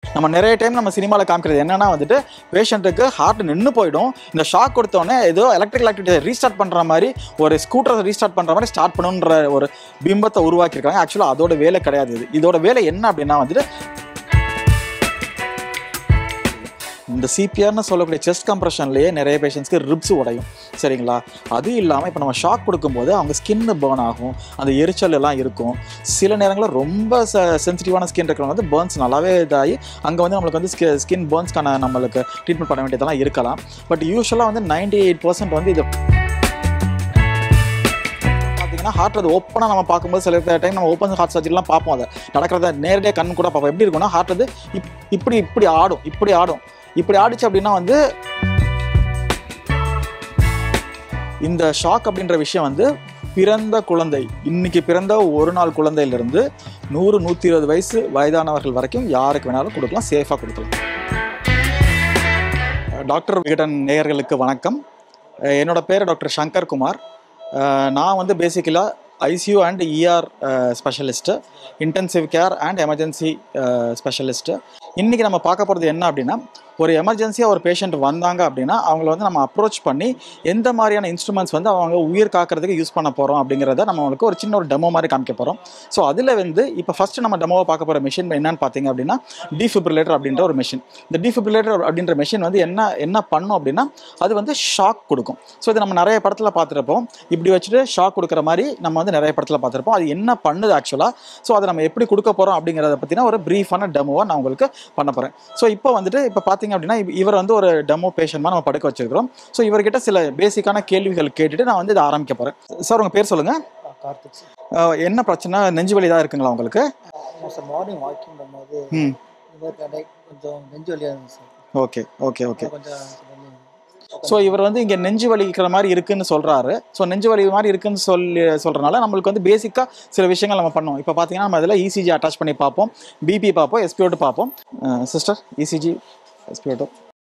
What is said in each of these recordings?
நம்ம நிறைய டைம் நம்ம சினிமாவில் காமிக்கிறது என்னன்னா வந்துட்டு பேஷண்ட்டுக்கு ஹார்ட் நின்று போயிடும் இந்த ஷாக் கொடுத்தோடனே ஏதோ எலக்ட்ரிக்கல் ஆக்டிவிட்டி ரீஸ்டார்ட் பண்ணுற மாதிரி ஒரு ஸ்கூட்டரை ரீஸ்டார்ட் பண்ணுற மாதிரி ஸ்டார்ட் பண்ணுன்ற ஒரு பிம்பத்தை உருவாக்கியிருக்காங்க ஆக்சுவலாக அதோட வேலை கிடையாது இது இதோட வேலை என்ன அப்படின்னா வந்துட்டு இந்த சிபிஆர்னு சொல்லக்கூடிய செஸ்ட் கம்ப்ரெஷன்லேயே நிறைய பேஷண்ட்ஸ்க்கு ரிப்ஸ் உடையும் சரிங்களா அது இல்லாமல் இப்போ நம்ம ஷாக் கொடுக்கும்போது அவங்க ஸ்கின்னு பேர்ன் ஆகும் அந்த எரிச்சல் எல்லாம் இருக்கும் சில நேரங்களில் ரொம்ப சென்சிட்டிவான ஸ்கின் இருக்கிறவங்க வந்து பேர்ன்ஸ் நல்லாவே இதாகி அங்கே வந்து நம்மளுக்கு வந்து ஸ்கின் பேர்ன்ஸ்க்கான நம்மளுக்கு ட்ரீட்மெண்ட் பண்ண வேண்டியதெல்லாம் இருக்கலாம் பட் யூஸ்வலாக வந்து நைன்டி எயிட் பர்சன்ட் வந்து இது பார்த்தீங்கன்னா ஹார்ட் அது ஓப்பனாக நம்ம பார்க்கும்போது சில டைம் நம்ம ஓப்பன் ஹார்ட் சர்ஜரிலாம் பார்ப்போம் அதை நடக்கிறத நேரடியாக கண் கூட பார்ப்போம் எப்படி இருக்கும்னா ஹார்ட் வந்து இப் இப்படி இப்படி ஆடும் இப்படி ஆடும் இப்படி ஆடிச்சு அப்படின்னா வந்து இந்த ஷாக் அப்படின்ற விஷயம் வந்து பிறந்த குழந்தை இன்னைக்கு பிறந்த ஒரு நாள் குழந்தையிலிருந்து நூறு நூற்றி இருபது வயசு வயதானவர்கள் வரைக்கும் யாருக்கு வேணாலும் கொடுக்கலாம் சேஃபாக கொடுக்கலாம் டாக்டர் விகடன் நேயர்களுக்கு வணக்கம் அஹ் என்னோட பேர் டாக்டர் சங்கர் குமார் அஹ் நான் வந்து பேசிக்கலாக ICU and ER specialist intensive care and emergency specialist இன்றைக்கி நம்ம பார்க்க போகிறது என்ன அப்படின்னா ஒரு எமர்ஜென்சியாக ஒரு பேஷண்ட் வந்தாங்க அப்படின்னா அவங்கள வந்து நம்ம அப்ரோச் பண்ணி எந்த மாதிரியான இன்ஸ்ட்ருமெண்ட்ஸ் வந்து அவங்க உயிர் காக்கிறதுக்கு யூஸ் பண்ண போகிறோம் அப்படிங்கிறத நம்ம அவங்களுக்கு ஒரு சின்ன ஒரு டெமோ மாதிரி காமிக்க போகிறோம் ஸோ அதில் வந்து இப்போ ஃபஸ்ட்டு நம்ம டெமோவை பார்க்க போகிற மிஷின் என்னன்னு பார்த்தீங்க அப்படின்னா டிஃபிப்ரிலேட்டர் அப்படின்ற ஒரு மிஷின் இந்த டிஃபிப்ரிலேட்டர் அப்படின்ற மிஷின் வந்து என்ன என்ன பண்ணும் அப்படின்னா அது வந்து ஷாக் கொடுக்கும் ஸோ இது நம்ம நிறைய படத்தில் பார்த்துருப்போம் இப்படி வச்சுட்டு ஷாக் கொடுக்குற மாதிரி நம்ம வந்து நிறைய படத்தில் பார்த்துருப்போம் அது என்ன பண்ணுது ஆக்சுவலாக ஸோ அதை நம்ம எப்படி கொடுக்க போகிறோம் அப்படிங்கிறத பற்றின ஒரு ப்ரீஃபான டெமோவை நான் உங்களுக்கு பண்ண போகிறேன் ஸோ இப்போ வந்துட்டு இப்போ பார்த்தீங்க அப்படின்னா இவ- இவர் வந்து ஒரு டெமோ பேஷண்ட் நம்ம படுக்க வச்சிருக்கிறோம் ஸோ இவர்கிட்ட சில பேசிக்கான கேள்விகள் கேட்டுட்டு நான் வந்து இதை ஆரம்பிக்க போகிறேன் சார் உங்கள் பேர் சொல்லுங்கள் கார்த்திக் சார் என்ன பிரச்சனை நெஞ்சு வலி தான் இருக்குங்களா உங்களுக்கு ஆமாம் சார் மார்னிங் வாக்கிங் பண்ணும்போது ம் இந்த மாதிரி நைட் கொஞ்சம் நெஞ்சு வலியாக இருந்துச்சு சார் ஓகே ஓகே ஓகே அதான் கொஞ்சம் சொல்லி ஸோ இவர் வந்து இங்கே நெஞ்சு வலிக்கிற மாதிரி இருக்குன்னு சொல்கிறாரு ஸோ நெஞ்சு வலி மாதிரி இருக்குன்னு சொல்லி சொல்கிறனால நம்மளுக்கு வந்து பேசிக்காக சில விஷயங்கள் நம்ம பண்ணோம் இப்போ பார்த்தீங்கன்னா நம்ம அதில் இசிஜி அட்டாச் பண்ணி பார்ப்போம் பிபி பார்ப்போம் எஸ்பிஓட்டு பார்ப்போம் சிஸ்டர் இசிஜி எஸ்பிஓட்டு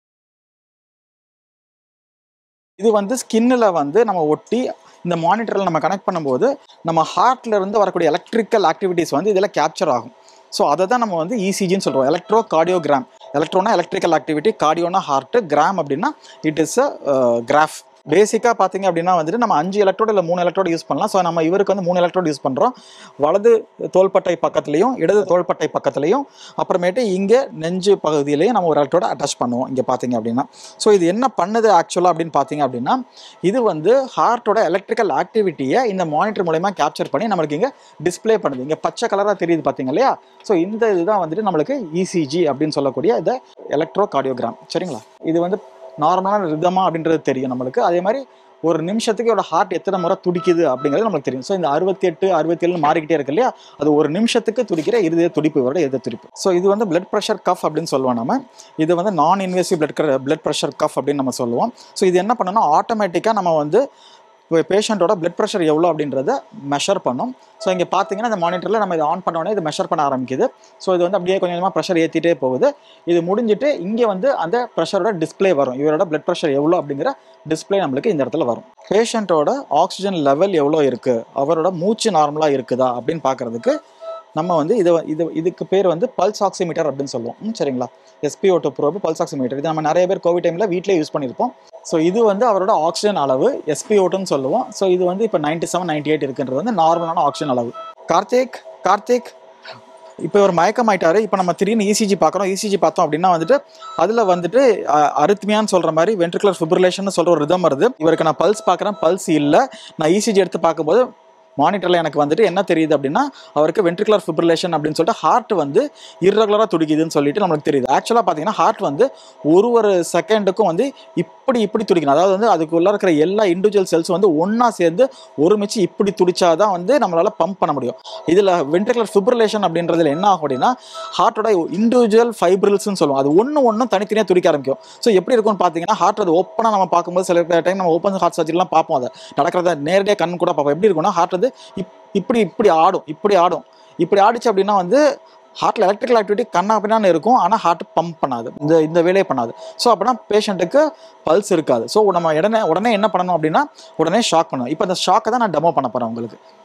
இது வந்து ஸ்கின்னில் வந்து நம்ம ஒட்டி இந்த மானிட்டரில் நம்ம கனெக்ட் பண்ணும்போது நம்ம ஹார்ட்ல இருந்து வரக்கூடிய எலக்ட்ரிக்கல் ஆக்டிவிட்டீஸ் வந்து இதில் கேப்சர் ஆகும் ஸோ அதை தான் நம்ம வந்து இசிஜின்னு சொல்கிறோம் எலக்ட்ரோ கார்டியோகிராம் எலக்ட்ரோனா எலக்ட்ரிக்கல் ஆக்டிவிட்டி கார்டியோனா ஹார்ட் கிராம் அப்படின்னா இட் இஸ் அ கிராஃப் பேசிக்காக பார்த்தீங்க அப்படின்னா வந்துட்டு நம்ம அஞ்சு எலக்ட்ரோடு இல்லை மூணு எலக்ட்ரோடு யூஸ் பண்ணலாம் ஸோ நம்ம இவருக்கு வந்து மூணு எலக்ட்ரோடு யூஸ் பண்ணுறோம் வலது தோள்பட்டை பக்கத்துலையும் இடது தோள்பட்டை பக்கத்துலையும் அப்புறமேட்டு இங்கே நெஞ்சு பகுதியிலையும் நம்ம ஒரு எலக்ட்ரோட அட்டாச் பண்ணுவோம் இங்கே பார்த்தீங்க அப்படின்னா ஸோ இது என்ன பண்ணுது ஆக்சுவலாக அப்படின்னு பார்த்தீங்க அப்படின்னா இது வந்து ஹார்ட்டோட எலக்ட்ரிக்கல் ஆக்டிவிட்டியை இந்த மானிட்டர் மூலயமா கேப்சர் பண்ணி நம்மளுக்கு இங்கே டிஸ்ப்ளே பண்ணுது இங்கே பச்சை கலராக தெரியுது பார்த்தீங்க இல்லையா ஸோ இந்த இதுதான் வந்துட்டு நம்மளுக்கு இசிஜி அப்படின்னு சொல்லக்கூடிய இந்த எலக்ட்ரோ கார்டியோகிராம் சரிங்களா இது வந்து நார்மலான ரிதமா அப்படின்றது தெரியும் நம்மளுக்கு அதே மாதிரி ஒரு நிமிஷத்துக்கு இதோட ஹார்ட் எத்தனை முறை துடிக்குது அப்படிங்கிறது நமக்கு தெரியும் ஸோ இந்த அறுபத்தி எட்டு அறுபத்தி ஏழு மாறிக்கிட்டே இருக்கு இல்லையா அது ஒரு நிமிஷத்துக்கு துடிக்கிற இருதய துடிப்பு இவரோட இருதய துடிப்பு ஸோ இது வந்து பிளட் ப்ரெஷர் கஃப் அப்படின்னு சொல்லுவோம் நம்ம இது வந்து non invasive blood blood pressure cuff அப்படின்னு நம்ம சொல்லுவோம் ஸோ இது என்ன பண்ணணும்னா ஆட்டோமேட்டிக்காக நம்ம வந்து பேஷண்ட்டோட பிளட் ப்ரெஷர் எவ்வளோ அப்படின்றத மெஷர் பண்ணும் ஸோ இங்கே பார்த்தீங்கன்னா இந்த மானிட்டரில் நம்ம இதை ஆன் பண்ண உடனே இது மெஷர் பண்ண ஆரம்பிக்குது ஸோ இது வந்து அப்படியே கொஞ்சம் கொஞ்சமாக ப்ரெஷர் ஏற்றிட்டே போகுது இது முடிஞ்சிட்டு இங்கே வந்து அந்த ப்ரெஷரோட டிஸ்ப்ளே வரும் இவரோட பிளட் ப்ரெஷர் எவ்வளோ அப்படிங்கிற டிஸ்ப்ளே நம்மளுக்கு இந்த இடத்துல வரும் பேஷண்ட்டோட ஆக்சிஜன் லெவல் எவ்வளோ இருக்குது அவரோட மூச்சு நார்மலாக இருக்குதா அப்படின்னு பார்க்குறதுக்கு நம்ம வந்து இதை இது இதுக்கு பேர் வந்து பல்ஸ் ஆக்சிமீட்டர் அப்படின்னு சொல்லுவோம் ம், சரிங்களா எஸ்பிஓட்டோ ப்ரோபு பல்ஸ் ஆக்சிமீட்டர் இது நம்ம நிறைய பேர் கோவிட் டைமில் வீட்டிலே யூஸ் பண்ணியிருப்போம் ஸோ இது வந்து அவரோட ஆக்சிஜன் அளவு எஸ்பிஓட்டுன்னு சொல்லுவோம் ஸோ இது வந்து இப்போ நைன்டி செவன் நைன்டி எயிட் இருக்குன்றது வந்து நார்மலான ஆக்சிஜன் அளவு கார்த்திக் கார்த்திக் இப்போ ஒரு மயக்கம் ஆயிட்டாரு இப்போ நம்ம திடீர்னு இசிஜி பார்க்குறோம் இசிஜி பார்த்தோம் அப்படின்னா வந்துட்டு அதில் வந்துட்டு அரித்மியான்னு சொல்கிற மாதிரி வென்ட்ரிகுலர் ஃபிப்ரிலேஷன் சொல்கிற ஒரு ரிதம் வருது இவருக்கு நான் பல்ஸ் பார்க்குறேன் பல்ஸ் இல்லை நான் இசிஜி எடுத்து பார்க்கும்போது மானிட்டரில் எனக்கு வந்துட்டு என்ன தெரியுது அப்படின்னா அவருக்கு வென்ட்ரிகுலர் ஃபிப்ரிலேஷன் அப்படின்னு சொல்லிட்டு ஹார்ட் வந்து இர்ரெகுலராக துடிக்குதுன்னு சொல்லிட்டு நம்மளுக்கு தெரியுது ஆக்சுவலாக பார்த்தீங்கன்னா ஹார்ட் வந்து ஒரு ஒரு செகண்டுக்கும் வந்து இப்படி இப்படி துடிக்கணும் அதாவது வந்து அதுக்குள்ள இருக்கிற எல்லா இண்டிவிஜுவல் செல்ஸ் வந்து ஒன்றா சேர்ந்து ஒருமிச்சு இப்படி துடிச்சாதான் வந்து நம்மளால பம்ப் பண்ண முடியும் இதில் வென்ட்ரிகுலர் ஃபிப்ரிலேஷன் அப்படின்றதுல என்ன ஆகும் அப்படின்னா ஹார்ட்டோட இண்டிவிஜுவல் ஃபைப்ரில்ஸ்னு சொல்லுவோம் அது ஒன்று ஒன்றும் தனித்தனியாக துடிக்க ஆரம்பிக்கும் ஸோ எப்படி இருக்கும்னு பார்த்தீங்கன்னா ஹார்ட் அது ஓப்பனாக நம்ம பார்க்கும்போது சில டைம் நம்ம ஓப்பன் ஹார்ட் சர்ஜரிலாம் பார்ப்போம் அதை நடக்கிறத நேரடியாக கண் கூட பார்ப்போம் எப்படி இருக்கும்னா ஹார்ட் வந்து இப் இப்படி இப்படி ஆடும் இப்படி ஆடும் இப்படி ஆடிச்சு அப்படின்னா வந்து ஹார்ட்டில் எலக்ட்ரிக்கல் ஆக்டிவிட்டி கண்ணா பின்னான்னு இருக்கும் ஆனால் ஹார்ட் பம்ப் பண்ணாது இந்த இந்த வேலையை பண்ணாது ஸோ அப்படின்னா பேஷண்ட்டுக்கு பல்ஸ் இருக்காது ஸோ நம்ம உடனே உடனே என்ன பண்ணணும் அப்படின்னா உடனே ஷாக் பண்ணணும் இப்போ அந்த ஷாக்கை தான் நான் டெமோ பண்ண போகிறேன் உங்களுக்கு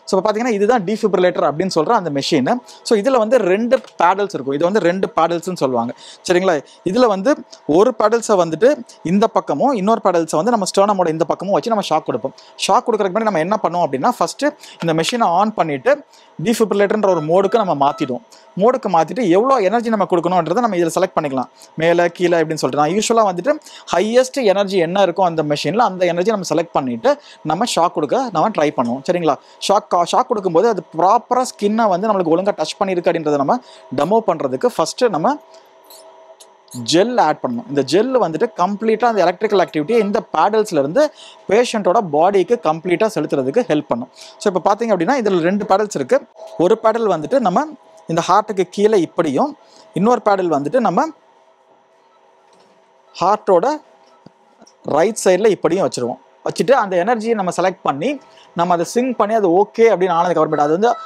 ஸோ இப்போ பார்த்தீங்கன்னா இதுதான் டிஃபிப்ரிலேட்டர் அப்படின்னு சொல்கிற அந்த மெஷின் ஸோ இதில் வந்து ரெண்டு பேடல்ஸ் இருக்கும் இது வந்து ரெண்டு பேடல்ஸ்னு சொல்லுவாங்க சரிங்களா இதில் வந்து ஒரு பேடல்ஸை வந்துட்டு இந்த பக்கமும் இன்னொரு பேடல்ஸை வந்து நம்ம ஸ்டர்னமோட இந்த பக்கமும் வச்சு நம்ம ஷாக் கொடுப்போம் ஷாக் கொடுக்குறதுக்கு முன்னாடி நம்ம என்ன பண்ணுவோம் அப்படின்னா ஃபஸ்ட்டு இந்த மெஷினை ஆன் பண்ணிவிட்டு டிஃபிப்ரிலேட்டர்ன்ற ஒரு மோடுக்கு நம்ம மாற்றிடுவோம் மோடுக்கு மாற்றிட்டு எவ்வளோ எனர்ஜி நம்ம கொடுக்கணுன்றதை நம்ம இதில் செலக்ட் பண்ணிக்கலாம் மேலே கீழே அப்படின்னு சொல்லிட்டு நான் யூஸ்வலாக வந்துட்டு ஹையஸ்ட் எனர்ஜி என்ன இருக்கோ அந்த மெஷினில் அந்த எனர்ஜி நம்ம செலக்ட் பண்ணிவிட்டு நம்ம ஷாக் கொடுக்க நம்ம ட்ரை பண்ணுவோம் சரிங்களா ஷாக் ஷாக் கொடுக்கும்போது அது ப்ராப்பராக ஸ்கின்னை வந்து நம்மளுக்கு ஒழுங்காக டச் பண்ணியிருக்கு அப்படின்றத நம்ம டெமோ பண்ணுறதுக்கு ஃபஸ்ட்டு நம்ம ஜெல் ஆட் பண்ணணும் இந்த ஜெல் வந்துட்டு கம்ப்ளீட்டாக அந்த எலக்ட்ரிக்கல் ஆக்டிவிட்டியை இந்த பேடல்ஸ்லேருந்து பேஷண்ட்டோட பாடிக்கு கம்ப்ளீட்டாக செலுத்துறதுக்கு ஹெல்ப் பண்ணும் ஸோ இப்போ பார்த்தீங்க அப்படின்னா இதில் ரெண்டு பேடல்ஸ் இருக்குது ஒரு பேடல் வந்துட்டு நம்ம இந்த ஹார்ட்டுக்கு கீழே இப்படியும் இன்னொரு பேடல் வந்துட்டு நம்ம ஹார்ட்டோட ரைட் சைடில் இப்படியும் வச்சுருவோம் வச்சுட்டு அந்த எனர்ஜியை நம்ம செலக்ட் பண்ணி நம்ம அதை சிங்க் பண்ணி அது ஓகே அப்படின்னு ஆனதுக்கு அப்புறமேட்டு அது வந்து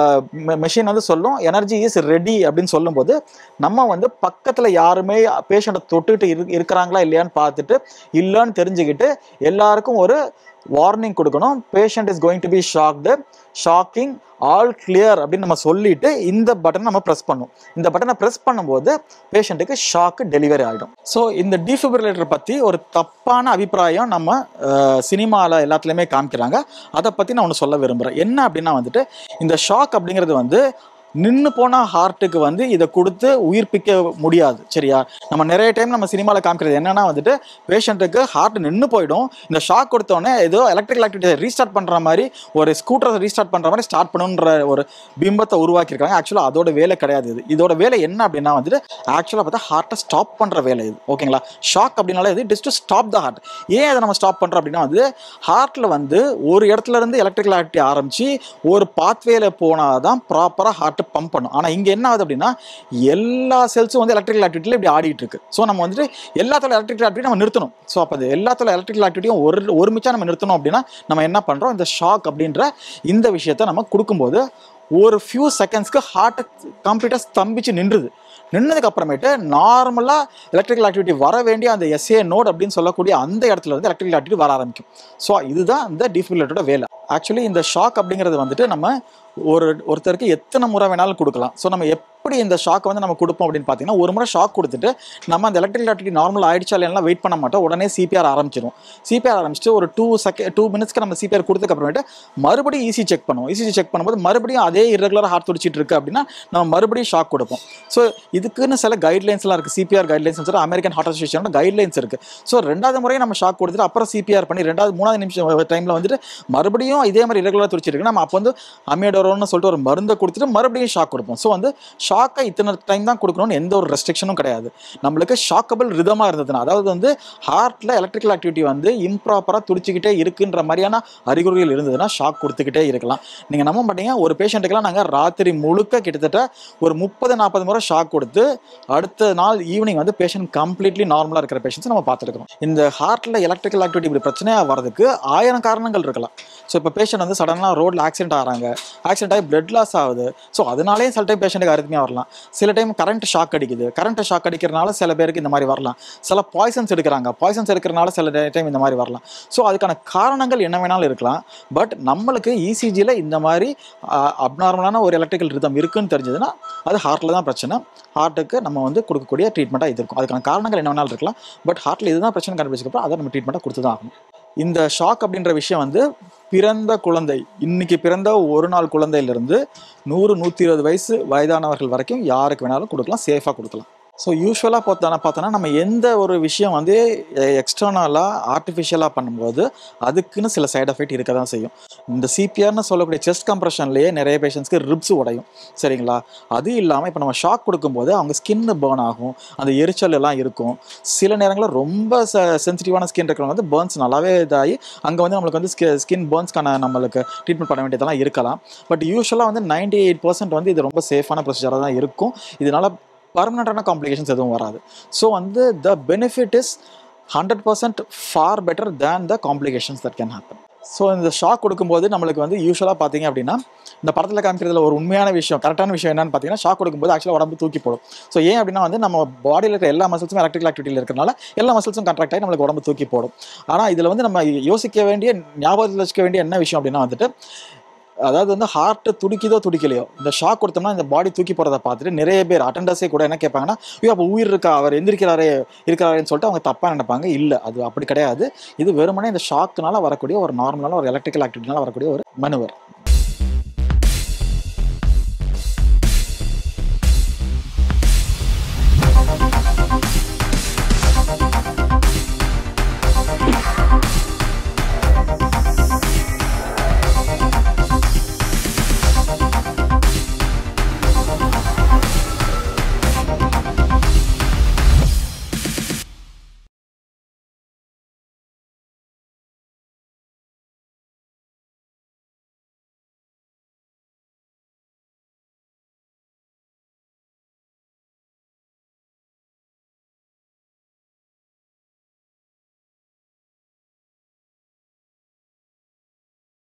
மெஷின் வந்து சொல்லும் எனர்ஜி இஸ் ரெடி அப்படின்னு சொல்லும்போது நம்ம வந்து பக்கத்தில் யாருமே பேஷண்ட்டை தொட்டுட்டு இரு இருக்கிறாங்களா இல்லையான்னு பார்த்துட்டு இல்லைன்னு தெரிஞ்சுக்கிட்டு எல்லாருக்கும் ஒரு வார்னிங் கொடுக்கணும் patient is going to be shocked shocking all clear அப்படின்னு நம்ம சொல்லிட்டு இந்த பட்டனை நம்ம ப்ரெஸ் பண்ணும் இந்த பட்டனை ப்ரெஸ் பண்ணும்போது பேஷண்ட்டுக்கு ஷாக்கு டெலிவரி ஆகிடும் ஸோ இந்த டிஃபிபிரிலேட்டர் பற்றி ஒரு தப்பான அபிப்பிராயம் நம்ம சினிமாவில் எல்லாத்துலேயுமே காமிக்கிறாங்க அதை பற்றி நான் ஒன்று சொல்ல விரும்புகிறேன் என்ன அப்படின்னா வந்துட்டு இந்த ஷாக் அப்படிங்கிறது வந்து நின்று போன ஹார்ட்டுக்கு வந்து இதை கொடுத்து உயிர்ப்பிக்க முடியாது சரியா நம்ம நிறைய டைம் நம்ம சினிமாவில் காமிக்கிறது என்னன்னா வந்துட்டு பேஷண்ட்டுக்கு ஹார்ட் நின்று போயிடும் இந்த ஷாக் கொடுத்தோடனே ஏதோ எலக்ட்ரிக்கல் ஆக்டிவிட்டி ரீஸ்டார்ட் பண்ணுற மாதிரி ஒரு ஸ்கூட்டரை ரீஸ்டார்ட் பண்ணுற மாதிரி ஸ்டார்ட் பண்ணுன்ற ஒரு பிம்பத்தை உருவாக்கியிருக்காங்க ஆக்சுவலாக அதோட வேலை கிடையாது இது இதோட வேலை என்ன அப்படின்னா வந்துட்டு ஆக்சுவலாக பார்த்தா ஹார்ட்டை ஸ்டாப் பண்ணுற வேலை இது ஓகேங்களா ஷாக் அப்படின்னாலே இது just to stop the heart ஏன் அதை நம்ம ஸ்டாப் பண்ணுறோம் அப்படின்னா வந்து ஹார்ட்டில் வந்து ஒரு இடத்துல இருந்து எலக்ட்ரிக்கல் ஆக்டிவிட்டி ஆரம்பித்து ஒரு பாத்வேல போனால் தான் ப்ராப்பராக ஹார்ட் பம்ப் பண்ணும் ஆனால் இங்கே என்ன ஆகுது அப்படின்னா எல்லா செல்ஸும் வந்து எலக்ட்ரிக்கல் ஆக்டிவிட்டியில் இப்படி ஆடிட்டு இருக்கு ஸோ நம்ம வந்துட்டு எல்லாத்தோட எலக்ட்ரிக்கல் ஆக்டிவிட்டி நம்ம நிறுத்தணும் ஸோ அப்போ அது எல்லாத்தோட எலக்ட்ரிக்கல் ஆக்டிவிட்டியும் ஒரு ஒருமிச்சா நம்ம நிறுத்தணும் அப்படின்னா நம்ம என்ன பண்ணுறோம் இந்த ஷாக் அப்படின்ற இந்த விஷயத்த நம்ம கொடுக்கும்போது ஒரு ஃபியூ செகண்ட்ஸ்க்கு ஹார்ட்டை கம்ப்ளீட்டாக ஸ்தம்பிச்சு நின்றுது நின்னதுக்கு அப்புறமேட்டு நார்மலாக எலக்ட்ரிக்கல் ஆக்டிவிட்டி வர வேண்டிய அந்த எஸ்ஏ நோட் அப்படின்னு சொல்லக்கூடிய அந்த இடத்துல இருந்து எலக்ட்ரிக்கல் ஆக்டிவிட்டி வர ஆரம்பிக்கும் ஸோ இதுதான் இந்த டிஃபிபிலேட்டரோட வேலை ஆக்சுவலி இந்த ஷாக் அப்படிங்கிறது வந்துட்டு நம்ம ஒரு ஒருத்தருக்கு எத்தனை முறை வேணாலும் கொடுக்கலாம் ஸோ நம்ம எப்படி இந்த ஷாக் வந்து நம்ம கொடுப்போம் அப்படின்னு பார்த்தீங்கன்னா ஒரு முறை ஷாக் கொடுத்துட்டு நம்ம அந்த எலக்ட்ரிக்கல் ஆக்டிவிட்டி நார்மல் ஆயிடுச்சா இல்லைன்னா வெயிட் பண்ண மாட்டோம் உடனே சிபிஆர் ஆரம்பிச்சிடும் சிபிஆர் ஆரம்பிச்சுட்டு ஒரு டூ செகண்ட் டூ மினிட்ஸ்க்கு நம்ம சிபிஆர் கொடுத்ததுக்கு அப்புறமேட்டு மறுபடியும் ஈஸி செக் பண்ணுவோம் ஈஸி செக் பண்ணும்போது மறுபடியும் அதே irregular ஹார்ட் துடிச்சிட்டு இருக்கு அப்படின்னா நம்ம மறுபடியும் ஷாக் கொடுப்போம் ஸோ இதுக்குன்னு சில கைட்லைன்ஸ்லாம் இருக்குது சிபிஆர் கைட்லைன்ஸ் சொல்லி அமெரிக்கன் ஹார்ட் அசோசியேஷனோட கைட்லைன்ஸ் இருக்குது ஸோ ரெண்டாவது முறையும் நம்ம ஷாக் கொடுத்துட்டு அப்புறம் சிபிஆர் பண்ணி ரெண்டாவது மூணாவது நிமிஷம் டைமில் வந்துட்டு மறுபடியும் இதே மாதிரி irregular துடிச்சிட்டு இருக்கு நம்ம அப்போ வந்து அமியோடோரோன்னு சொல்லிட்டு ஒரு மருந்தை கொடுத்துட்டு மறுபடியும் ஷாக் கொடுப்போம் ஸோ வந்து ஷாக்கை இத்தனை டைம் தான் கொடுக்கணும்னு எந்த ஒரு ரெஸ்ட்ரிக்ஷனும் கிடையாது நம்மளுக்கு ஷாக்கபிள் ரிதமாக இருந்ததுன்னா அதாவது வந்து ஹார்ட்டில் எலக்ட்ரிக்கல் ஆக்டிவிட்டி வந்து இம்ப்ராப்பராக துடிச்சிக்கிட்டே இருக்குன்ற மாதிரியான அறிகுறிகள் இருந்ததுன்னா ஷாக் கொடுத்துக்கிட்டே இருக்கலாம் நீங்கள் நம்ப மாட்டீங்க ஒரு பேஷண்ட்டுக்கெல்லாம் நாங்கள் ராத்திரி முழுக்க கிட்டத்தட்ட ஒரு முப்பது நாற்பது முறை ஷாக் கொடுத்து அடுத்த நாள் ஈவினிங் வந்து பேஷண்ட் கம்ப்ளீட்லி நார்மலாக இருக்கிற பேஷண்ட்ஸ் நம்ம பார்த்துருக்கோம் இந்த ஹார்ட்டில் எலக்ட்ரிக்கல் ஆக்டிவிட்டி இப்படி பிரச்சனையாக வரதுக்கு ஆயிரம் காரணங்கள் இருக்கலாம் ஸோ இப்போ பேஷண்ட் வந்து சடனாக ரோட்டில் ஆக்சிடென்ட் ஆகிறாங்க ஆக்சிடென்ட் ஆகி பிளட் லாஸ் ஆகுது ஸோ அதனாலே சில டைம் பேஷண்ட்டுக்கு அருமையாக வரலாம் சில டைம் கரண்ட் ஷாக் அடிக்குது கரண்ட் ஷாக் அடிக்கிறனால சில பேருக்கு இந்த மாதிரி வரலாம் சில பாய்சன்ஸ் எடுக்கிறாங்க பாய்சன்ஸ் எடுக்கிறனால சில டைம் இந்த மாதிரி வரலாம் ஸோ அதுக்கான காரணங்கள் என்ன வேணாலும் இருக்கலாம் பட் நம்மளுக்கு இசிஜியில் இந்த மாதிரி அப்நார்மலான ஒரு எலக்ட்ரிக்கல் ரிதம் இருக்குன்னு தெரிஞ்சதுன்னா அது ஹார்ட்டில் தான் பிரச்சனை ஹார்ட்டுக்கு நம்ம வந்து கொடுக்கக்கூடிய ட்ரீட்மெண்ட்டாக இது இருக்கும் அதுக்கான காரணங்கள் என்ன வேணாலும் இருக்கலாம் பட் ஹார்ட்டில் இதுதான் பிரச்சனை கண்டுபிடிச்சக்கப்புறம் அதை நம்ம ட்ரீட்மெண்ட்டாக கொடுத்து தான் ஆகணும் இந்த ஷாக் அப்படின்ற விஷயம் வந்து பிறந்த குழந்தை இன்னைக்கு பிறந்த ஒரு நாள் குழந்தையிலிருந்து நூறு நூற்றி இருபது வயசு வயதானவர்கள் வரைக்கும் யாருக்கு வேணாலும் கொடுக்கலாம் சேஃபாக கொடுக்கலாம் ஸோ யூஸ்வலாக பார்த்தோன்னா பார்த்தோன்னா நம்ம எந்த ஒரு விஷயம் வந்து எக்ஸ்டர்னலாக ஆர்டிஃபிஷியலாக பண்ணும்போது அதுக்குன்னு சில சைடு எஃபெக்ட் இருக்க தான் செய்யும் இந்த சிபிஆர்னு சொல்லக்கூடிய செஸ்ட் கம்ப்ரெஷன்லேயே நிறைய பேஷண்ட்ஸ்க்கு ரிப்ஸ் உடையும் சரிங்களா அது இல்லாமல் இப்போ நம்ம ஷாக் கொடுக்கும்போது அவங்க ஸ்கின்னு பேர்ன் ஆகும் அந்த எரிச்சல் எல்லாம் இருக்கும் சில நேரங்களில் ரொம்ப சென்சிட்டிவான ஸ்கின் இருக்கிறவங்க வந்து பேர்ன்ஸ் நல்லாவே இதாகி அங்கே வந்து நம்மளுக்கு வந்து ஸ்கின் பேர்ன்ஸ்க்கான நம்மளுக்கு ட்ரீட்மெண்ட் பண்ண வேண்டியதெல்லாம் இருக்கலாம் பட் யூஸ்வலாக வந்து நைன்டி எயிட் பர்சன்ட் வந்து இது ரொம்ப சேஃபான ப்ரொசீஜராக தான் இருக்கும் இதனால பர்மனண்டான காம்ப்ளிகேஷன்ஸ் எதுவும் வராது ஸோ வந்து the benefit is hundred percent far better than the complications that can happen so இந்த ஷாக் கொடுக்கும்போது நம்மளுக்கு வந்து யூஸ்வலாக பார்த்தீங்க அப்படின்னா இந்த படத்தில் காமிக்கிறதுல ஒரு உண்மையான விஷயம் கரெக்டான விஷயம் என்னன்னு பார்த்தீங்கன்னா ஷாக் கொடுக்கும்போது ஆக்சுவலாக உடம்பு தூக்கி போடும் ஸோ ஏன் அப்படின்னா வந்து நம்ம பாடியில் இருக்கிற எல்லா மசில்ஸும் எலக்ட்ரிக்கல் ஆக்டிவிட்டியில் இருக்கிறனால எல்லா மசில்ஸும் கண்ட்ராக்ட் ஆகி நம்மளுக்கு உடம்பு தூக்கி போடும் ஆனால் இதில் வந்து நம்ம யோசிக்க வேண்டிய ஞாபகத்தில் வச்சுக்க வேண்டிய என்ன விஷயம் அப்படின்னா வந்துட்டு அதாவது வந்து ஹார்ட் துடிக்குதோ துடிக்கலையோ இந்த ஷாக் கொடுத்தோம்னா இந்த பாடி தூக்கி போறதை பார்த்துட்டு நிறைய பேர் அட்டண்டர்ஸே கூட என்ன கேட்பாங்கன்னா ஐயோ அப்போ உயிர் இருக்கா அவர் எந்திரிக்கிறாரே இருக்கிறாரேன்னு சொல்லிட்டு அவங்க தப்பா நினைப்பாங்க இல்லை அது அப்படி கிடையாது இது வெறுமனே இந்த ஷாக்குனால வரக்கூடிய ஒரு நார்மலான ஒரு எலக்ட்ரிக்கல் ஆக்டிவிட்டினால வரக்கூடிய ஒரு மனுவர்